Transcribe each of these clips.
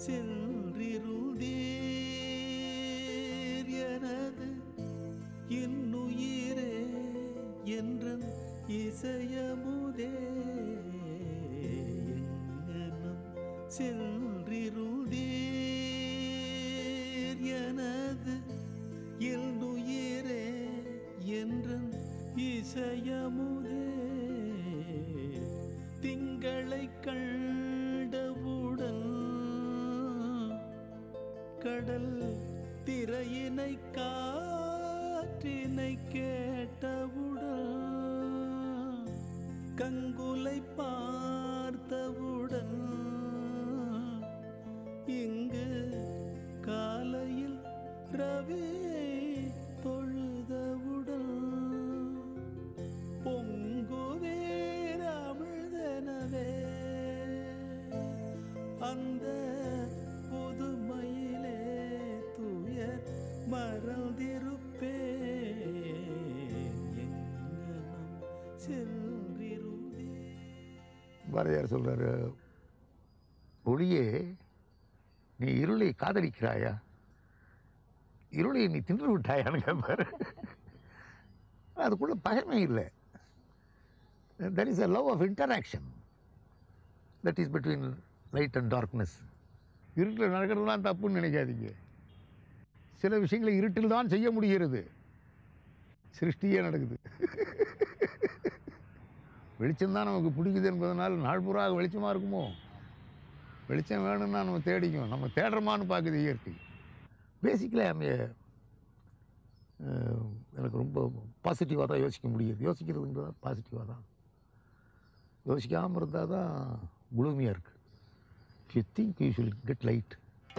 சென்றிருந்தீர் எனது இன்னுயிரே என்றன் இசையமுதே எங்கனம் சென்றிருந்தீர் எனது இன்னுயிரே என்றன் இசையமுதே திங்களை கண்டவுடன் கடல் திரையினை காற்றினை கேட்டவுடன் கங்குலை பார்த்தவுடன் இங்கு காலையில் ரவி தொழுதவுடன் பொங்குவேர் அமிழ்தனவே அந்த புதுமையிலே துயர் மறந்திருப்பேன் எங்கனம் சென்றிருந்தே பாரதியார் சொல்றாரு ஒளியே நீ இருளை காதலிக்கிறாயா இருளை நீ தின்று விட்டாயான்னு கேட்பாரு அதுக்குள்ள பகைமை இல்லை that is a love of interaction that is between light and darkness இருட்டில் நடக்கிறது தான் தப்புன்னு நினைக்காதீங்க சில விஷயங்களை இருட்டில் தான் செய்ய முடிகிறது சிருஷ்டியே நடக்குது வெளிச்சம்தான் நமக்கு பிடிக்குது என்பதனால் நாள் பூரா வெளிச்சமாக இருக்குமோ வெளிச்சம் வேணும்னா நம்ம தேடிக்கும் நம்ம தேடுறோமான்னு பார்க்குது இயற்கை பேசிக்கலி அம்மைய எனக்கு ரொம்ப பாசிட்டிவாக தான் யோசிக்க முடியுது யோசிக்கிறதுன்றது பாசிட்டிவாக தான் யோசிக்காமல் இருந்தால் தான் குளுமையாக இருக்குது if you think you should get light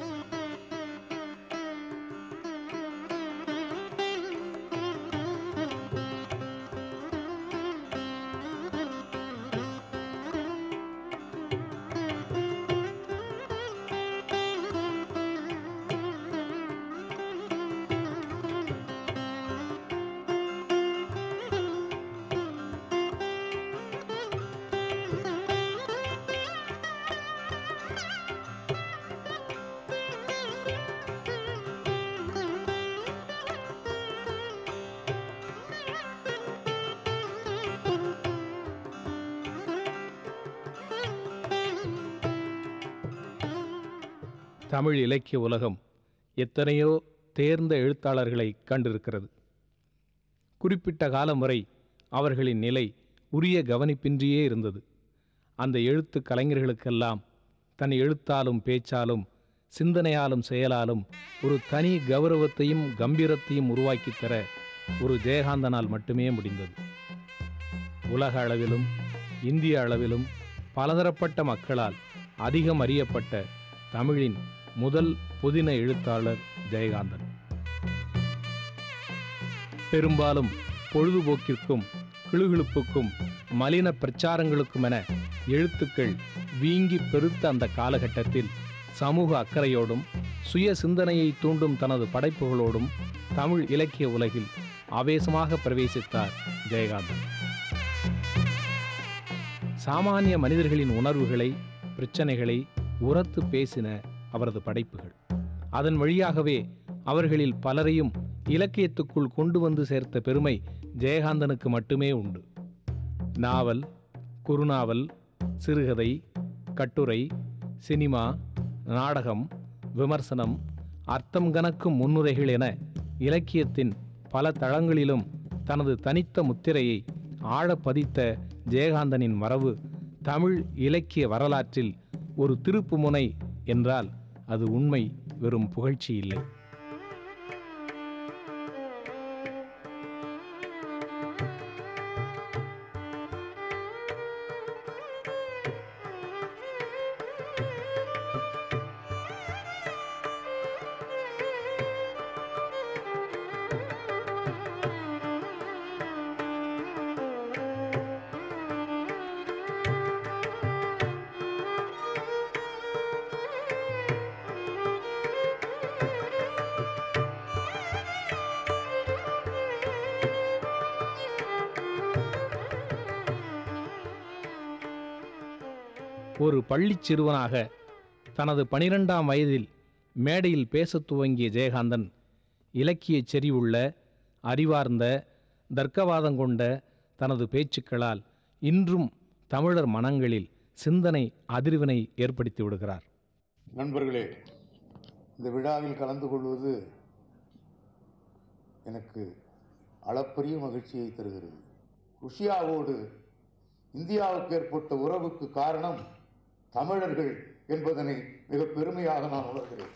Tamil இலக்கிய உலகம் எத்தனையோ தேர்ந்த எழுத்தாளர்களை கண்டிருக்கிறது குறிப்பிட்ட காலம் வரை அவர்களின் நிலை உரிய கவனிப்பின்றியே இருந்தது அந்த எழுத்து கலைஞர்களுக்கெல்லாம் தன் எழுத்தாலும் பேச்சாலும் சிந்தனையாலும் செயலாலும் ஒரு தனி கௌரவத்தையும் கம்பீரத்தையும் உருவாக்கித் தர ஒரு ஜெயகாந்தனால் மட்டுமே முடிந்தது உலக அளவிலும் இந்திய அளவிலும் பலதரப்பட்ட மக்களால் அதிகம் அறியப்பட்ட தமிழின் முதல் புதின எழுத்தாளர் ஜெயகாந்தன் பெரும்பாலும் பொழுதுபோக்கிற்கும் கிளுகிழுப்புக்கும் மலின பிரச்சாரங்களுக்குமென எழுத்துக்கள் வீங்கி பெருத்த அந்த காலகட்டத்தில் சமூக அக்கறையோடும் சுய சிந்தனையை தூண்டும் தனது படைப்புகளோடும் தமிழ் இலக்கிய உலகில் ஆவேசமாக பிரவேசித்தார் ஜெயகாந்தன் சாமானிய மனிதர்களின் உணர்வுகளை பிரச்சனைகளை உரத்து பேசின அவரது படைப்புகள் அதன் வழியாகவே அவர்களில் பலரையும் இலக்கியத்துக்குள் கொண்டு வந்து சேர்த்த பெருமை ஜெயகாந்தனுக்கு மட்டுமே உண்டு நாவல் குறுநாவல் சிறுகதை கட்டுரை சினிமா நாடகம் விமர்சனம் அர்த்தம் கணக்கும் முன்னுரைகள் என இலக்கியத்தின் பல தளங்களிலும் தனது தனித்த முத்திரையை ஆழப் பதித்த ஜெயகாந்தனின் வரவு தமிழ் இலக்கிய வரலாற்றில் ஒரு திருப்புமுனை என்றால் அது உண்மை வெறும் புகழ்ச்சி இல்லை ஒரு பள்ளிச் சிறுவனாக தனது பனிரெண்டாம் வயதில் மேடையில் பேசத் துவங்கிய ஜெயகாந்தன் இலக்கியச் செறிவுள்ள அறிவார்ந்த தர்க்கவாதம் கொண்ட தனது பேச்சுக்களால் இன்றும் தமிழர் மனங்களில் சிந்தனை அதிர்வினை ஏற்படுத்தி விடுகிறார் நண்பர்களே இந்த விழாவில் கலந்து கொள்வது எனக்கு அளப்பரிய மகிழ்ச்சியை தருகிறது ருஷ்யாவோடு இந்தியாவுக்கு ஏற்பட்ட உறவுக்கு காரணம் தமிழர்கள் என்பதனை மிக பெருமையாக நான் உணர்கிறேன்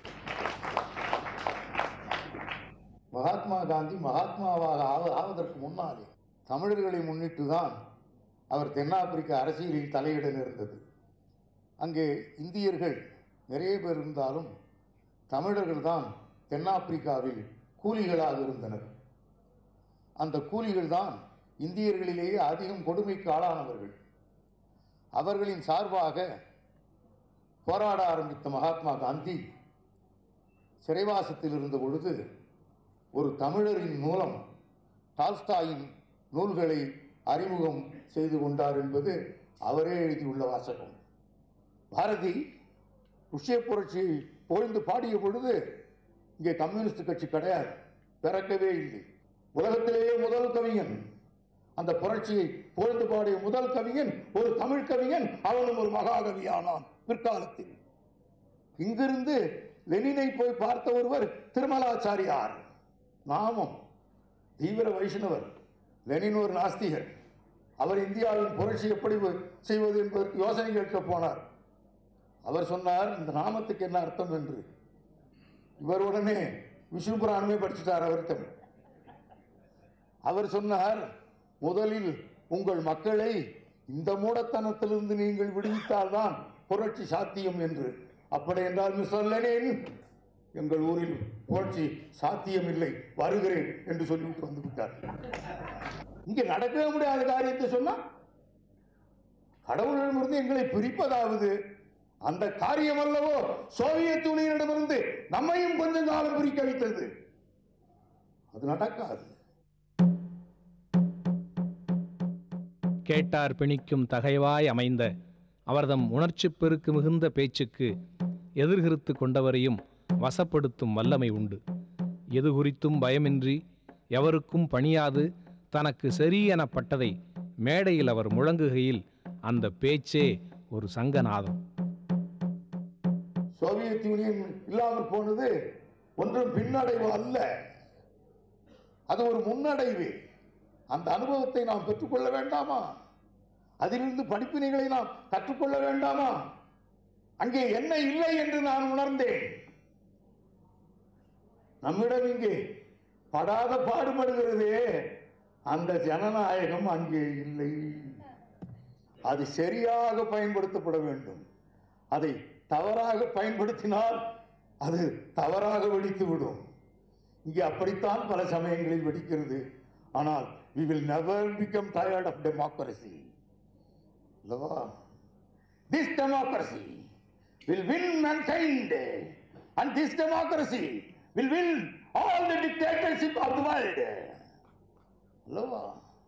மகாத்மா காந்தி மகாத்மாவாக ஆவ ஆவதற்கு முன்னாலே தமிழர்களை முன்னிட்டு தான் அவர் தென்னாப்பிரிக்க அரசியலில் தலையிட நேர்ந்தது அங்கே இந்தியர்கள் நிறைய பேர் இருந்தாலும் தமிழர்கள் தான் தென்னாப்பிரிக்காவில் கூலிகளாக இருந்தனர் அந்த கூலிகள் தான் இந்தியர்களிலேயே அதிகம் கொடுமைக்கு ஆளானவர்கள் அவர்களின் சார்பாக போராட ஆரம்பித்த மகாத்மா காந்தி சிறைவாசத்தில் இருந்த பொழுது ஒரு தமிழரின் மூலம் டால்ஸ்டாயின் நூல்களை அறிமுகம் செய்து கொண்டார் என்பது அவரே எழுதியுள்ள வாசகம் பாரதி ருஷ்ய புரட்சியை புகழ்ந்து பாடிய பொழுது இங்கே கம்யூனிஸ்ட் கட்சி கிடையாது பிறக்கவே இல்லை உலகத்திலேயே முதல் கவிஞன் அந்த புரட்சியை புகழ்ந்து பாடிய முதல் கவிஞன் ஒரு தமிழ் கவிஞன் அவனும் ஒரு மகாகவியானான் பிற்காலத்தில் இங்கிருந்து லெனினை போய் பார்த்த ஒருவர் திருமலாச்சாரியார் நாமம் தீவிர வைஷ்ணவர் லெனின் ஒரு நாஸ்திகர் அவர் இந்தியாவின் புரட்சி எப்படி செய்வது என்பதற்கு யோசனை கேட்க போனார் அவர் சொன்னார் இந்த நாமத்துக்கு என்ன அர்த்தம் என்று இவர் உடனே விஷ்ணு புராணமே படிச்சுட்டார் அவர்கிட்ட அவர் சொன்னார் முதலில் உங்கள் மக்களை இந்த மூடத்தனத்திலிருந்து நீங்கள் விடுவித்தால்தான் புரட்சி சாத்தியம் என்று அப்படி என்றால் மிஸ்டர் லெனின் எங்கள் ஊரில் புரட்சி சாத்தியம் இல்லை வருகிறேன் என்று சொல்லிவிட்டு வந்து விட்டார் இங்கே நடக்கவே முடியாத காரியத்தை சொன்னா கடவுளிடமிருந்து எங்களை பிரிப்பதாவது அந்த காரியம் அல்லவோ சோவியத் யூனியனிடமிருந்து நம்மையும் கொஞ்சம் காலம் பிரிக்க வைத்தது அது நடக்காது கேட்டார் பிணிக்கும் தகைவாய் அமைந்த அவர்தம் உணர்ச்சிப் பெருக்கு மிகுந்த பேச்சுக்கு எதிர்கிறுத்து கொண்டவரையும் வசப்படுத்தும் வல்லமை உண்டு எது குறித்தும் பயமின்றி எவருக்கும் பணியாது தனக்கு சரி எனப்பட்டதை மேடையில் அவர் முழங்குகையில் அந்த பேச்சே ஒரு சங்கநாதம் சோவியத் யூனியன் இல்லாமல் போனது ஒன்றும் பின்னடைவு அல்ல அது ஒரு முன்னடைவு அந்த அனுபவத்தை நாம் பெற்றுக்கொள்ள வேண்டாமா அதிலிருந்து படிப்பினைகளை நாம் கற்றுக்கொள்ள வேண்டாமா அங்கே என்ன இல்லை என்று நான் உணர்ந்தேன் நம்மிடம் இங்கே படாத பாடுபடுகிறதே அந்த ஜனநாயகம் அங்கே இல்லை அது சரியாக பயன்படுத்தப்பட வேண்டும் அதை தவறாக பயன்படுத்தினால் அது தவறாக வெடித்து விடும் இங்கே அப்படித்தான் பல சமயங்களில் வெடிக்கிறது ஆனால் we will never become tired of democracy அல்லவா this democracy will win mankind and this democracy will win all the dictatorship of the world அல்லவா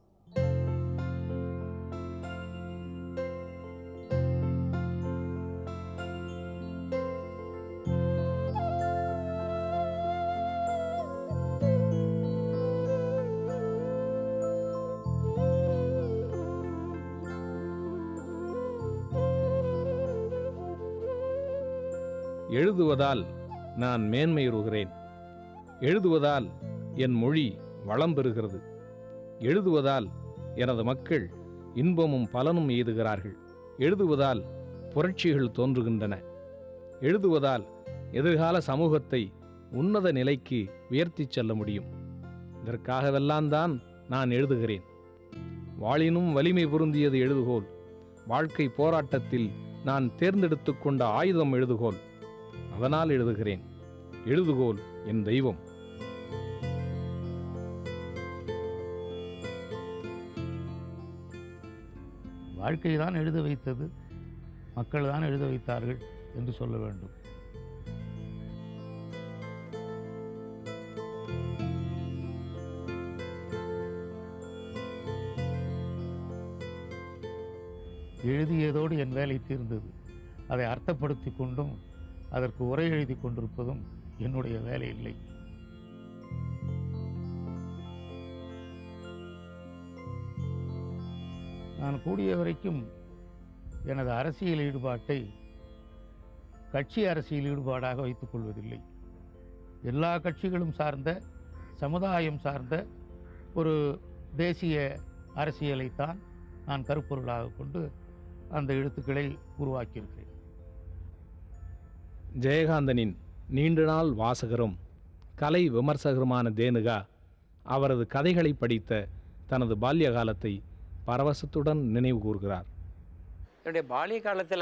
எழுதுவதால் நான் மேன்மையுறுகிறேன் எழுதுவதால் என் மொழி வளம் பெறுகிறது எழுதுவதால் எனது மக்கள் இன்பமும் பலனும் எய்துகிறார்கள் எழுதுவதால் புரட்சிகள் தோன்றுகின்றன எழுதுவதால் எதிர்கால சமூகத்தை உன்னத நிலைக்கு உயர்த்திச் செல்ல முடியும் இதற்காகவெல்லாம் தான் நான் எழுதுகிறேன் வாளினும் வலிமை பொருந்தியது எழுதுகோல் வாழ்க்கை போராட்டத்தில் நான் தேர்ந்தெடுத்துக் கொண்ட ஆயுதம் எழுதுகோல் அதனால் எழுதுகிறேன் எழுதுகோல் என் தெய்வம் வாழ்க்கை தான் எழுத வைத்தது மக்கள் தான் எழுத வைத்தார்கள் என்று சொல்ல வேண்டும் எழுதியதோடு என் வேலை தீர்ந்தது அதை அர்த்தப்படுத்தி கொண்டும் அதற்கு உரை எழுதி கொண்டிருப்பதும் என்னுடைய வேலை இல்லை நான் கூடிய வரைக்கும் எனது அரசியல் ஈடுபாட்டை கட்சி அரசியல் ஈடுபாடாக வைத்துக் கொள்வதில்லை எல்லா கட்சிகளும் சார்ந்த சமுதாயம் சார்ந்த ஒரு தேசிய அரசியலைத்தான் நான் கருப்பொருளாக கொண்டு அந்த எழுத்துக்களை உருவாக்கியிருக்கிறேன் ஜெயகாந்தனின் நீண்ட நாள் வாசகரும் கலை விமர்சகருமான தேனுகா அவரது கதைகளை படித்த தனது பால்ய காலத்தை பரவசத்துடன் நினைவு கூர்கிறார் என்னுடைய பாலிய காலத்தில்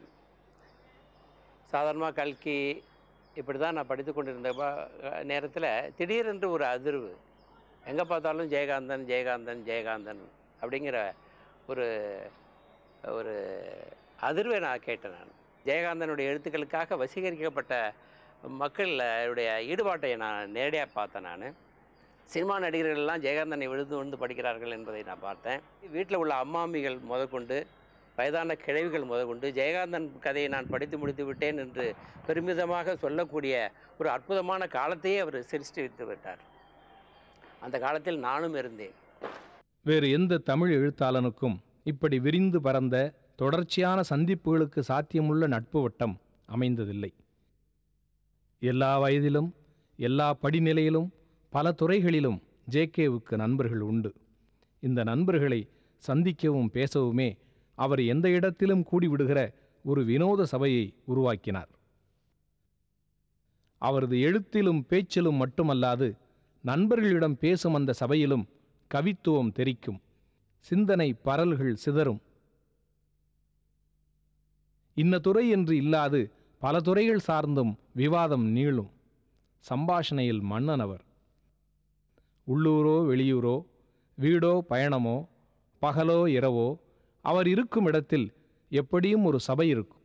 சாதாரணமாக கல்கி இப்படி தான் நான் படித்து கொண்டிருந்த நேரத்தில் திடீரென்று ஒரு அதிர்வு எங்கே பார்த்தாலும் ஜெயகாந்தன் ஜெயகாந்தன் ஜெயகாந்தன் அப்படிங்கிற ஒரு ஒரு அதிர்வை நான் கேட்டேன் நான் ஜெயகாந்தனுடைய எழுத்துக்களுக்காக வசீகரிக்கப்பட்ட மக்களுடைய ஈடுபாட்டை நான் நேரடியாக பார்த்தேன் நான் சினிமா நடிகர்கள் எல்லாம் ஜெயகாந்தனை விழுந்து விழுந்து படிக்கிறார்கள் என்பதை நான் பார்த்தேன் வீட்டில் உள்ள அம்மாமிகள் முதற்கொண்டு வயதான கிழவிகள் முதற்கொண்டு ஜெயகாந்தன் கதையை நான் படித்து முடித்து விட்டேன் என்று பெருமிதமாக சொல்லக்கூடிய ஒரு அற்புதமான காலத்தையே அவர் சிருஷ்டி வைத்து விட்டார் அந்த காலத்தில் நானும் இருந்தேன் வேறு எந்த தமிழ் எழுத்தாளனுக்கும் இப்படி விரிந்து பரந்த தொடர்ச்சியான சந்திப்புகளுக்கு சாத்தியமுள்ள நட்பு வட்டம் அமைந்ததில்லை எல்லா வயதிலும் எல்லா படிநிலையிலும் பல துறைகளிலும் ஜேகேவுக்கு நண்பர்கள் உண்டு இந்த நண்பர்களை சந்திக்கவும் பேசவுமே அவர் எந்த இடத்திலும் கூடிவிடுகிற ஒரு வினோத சபையை உருவாக்கினார் அவரது எழுத்திலும் பேச்சிலும் மட்டுமல்லாது நண்பர்களிடம் பேசும் அந்த சபையிலும் கவித்துவம் தெரிக்கும் சிந்தனை பரல்கள் சிதறும் இன்ன துறை என்று இல்லாது பல துறைகள் சார்ந்தும் விவாதம் நீளும் சம்பாஷணையில் மன்னன் அவர் உள்ளூரோ வெளியூரோ வீடோ பயணமோ பகலோ இரவோ அவர் இருக்கும் இடத்தில் எப்படியும் ஒரு சபை இருக்கும்